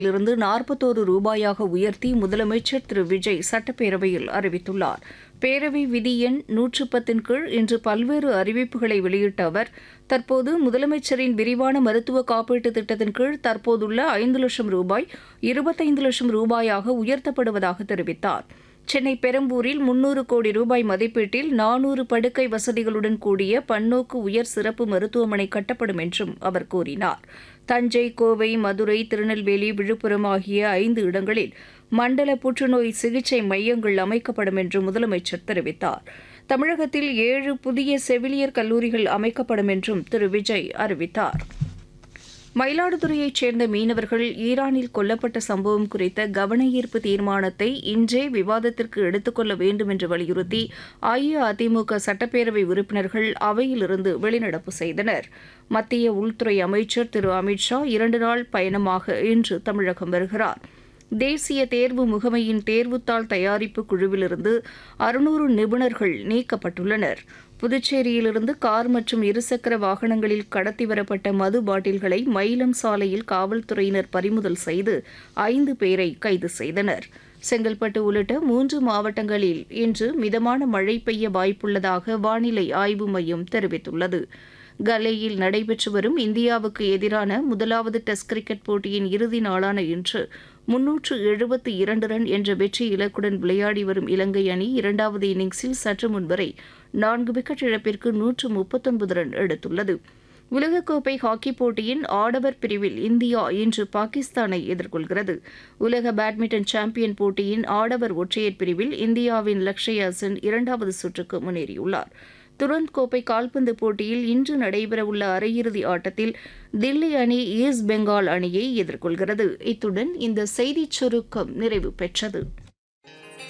இருந்து நாற்பத்தோரு ரூபாயாக உயர்த்தி முதலமைச்சர் திரு விஜய் சட்டப்பேரவையில் அறிவித்துள்ளார் பேரவை விதி எண் நூற்று பத்தின் கீழ் இன்று பல்வேறு அறிவிப்புகளை வெளியிட்ட அவர் தற்போது முதலமைச்சரின் விரிவான மருத்துவ காப்பீட்டுத் திட்டத்தின் கீழ் தற்போதுள்ள ஐந்து லட்சம் ரூபாய் இருபத்தைந்து லட்சம் ரூபாயாக உயர்த்தப்படுவதாக தெரிவித்தார் சென்னை பெரம்பூரில் முன்னூறு கோடி ரூபாய் மதிப்பீட்டில் நானூறு படுக்கை வசதிகளுடன் கூடிய பன்னோக்கு உயர் சிறப்பு மருத்துவமனை கட்டப்படும் என்றும் அவர் கூறினார் தஞ்சை கோவை மதுரை திருநெல்வேலி விழுப்புரம் ஆகிய ஐந்து இடங்களில் மண்டல புற்றுநோய் சிகிச்சை மையங்கள் அமைக்கப்படும் என்று முதலமைச்சர் தெரிவித்தார் தமிழகத்தில் ஏழு புதிய செவிலியர் கல்லூரிகள் அமைக்கப்படும் என்றும் திரு விஜய் அறிவித்தார் மயிலாடுதுறையைச் சேர்ந்த மீனவர்கள் ஈரானில் கொல்லப்பட்ட சம்பவம் குறித்த கவன ஈர்ப்பு தீர்மானத்தை இன்றே விவாதத்திற்கு எடுத்துக்கொள்ள வேண்டும் என்று வலியுறுத்தி அஇஅதிமுக சட்டப்பேரவை உறுப்பினர்கள் அவையிலிருந்து வெளிநடப்பு செய்தனர் மத்திய உள்துறை அமைச்சர் திரு அமித் ஷா இரண்டு நாள் பயணமாக இன்று தமிழகம் வருகிறார் தேசிய தேர்வு முகமையின் தேர்வுத்தாள் தயாரிப்பு குழுவிலிருந்து அறுநூறு நிபுணர்கள் நீக்கப்பட்டுள்ளனர் புதுச்சேரியிலிருந்து கார் மற்றும் இருசக்கர வாகனங்களில் கடத்தி வரப்பட்ட மது பாட்டில்களை மயிலம் சாலையில் காவல்துறையினர் பறிமுதல் செய்து ஐந்து பேரை கைது செய்தனர் செங்கல்பட்டு உள்ளிட்ட மூன்று மாவட்டங்களில் இன்று மிதமான மழை பெய்ய வாய்ப்புள்ளதாக வானிலை ஆய்வு மையம் தெரிவித்துள்ளது கலேயில் நடைபெற்று வரும் இந்தியாவுக்கு எதிரான முதலாவது டெஸ்ட் கிரிக்கெட் போட்டியின் இறுதி நாளான இன்று முன்னூற்று எழுபத்து இரண்டு ரன் என்ற வெற்றி இலக்குடன் விளையாடி வரும் இலங்கை அணி இரண்டாவது இன்னிங்ஸில் சற்று முன்வரை நான்கு விக்கெட் இழப்பிற்கு நூற்று முப்பத்தொன்பது ரன் எடுத்துள்ளது உலகக்கோப்பை ஹாக்கிப் போட்டியின் ஆடவர் பிரிவில் இந்தியா இன்று பாகிஸ்தானை எதிர்கொள்கிறது உலக பேட்மிண்டன் சாம்பியன் போட்டியின் ஆடவர் ஒற்றையர் பிரிவில் இந்தியாவின் லக்ஷயா சென் இரண்டாவது சுற்றுக்கு முன்னேறியுள்ளார் துரந்த் கோப்பை கால்பந்து போட்டியில் இன்று நடைபெறவுள்ள அரையிறுதி ஆட்டத்தில் தில்லி அணி ஈஸ்ட் பெங்கால் அணியை எதிர்கொள்கிறது இத்துடன் இந்த செய்திச் சுருக்கம் நிறைவு பெற்றது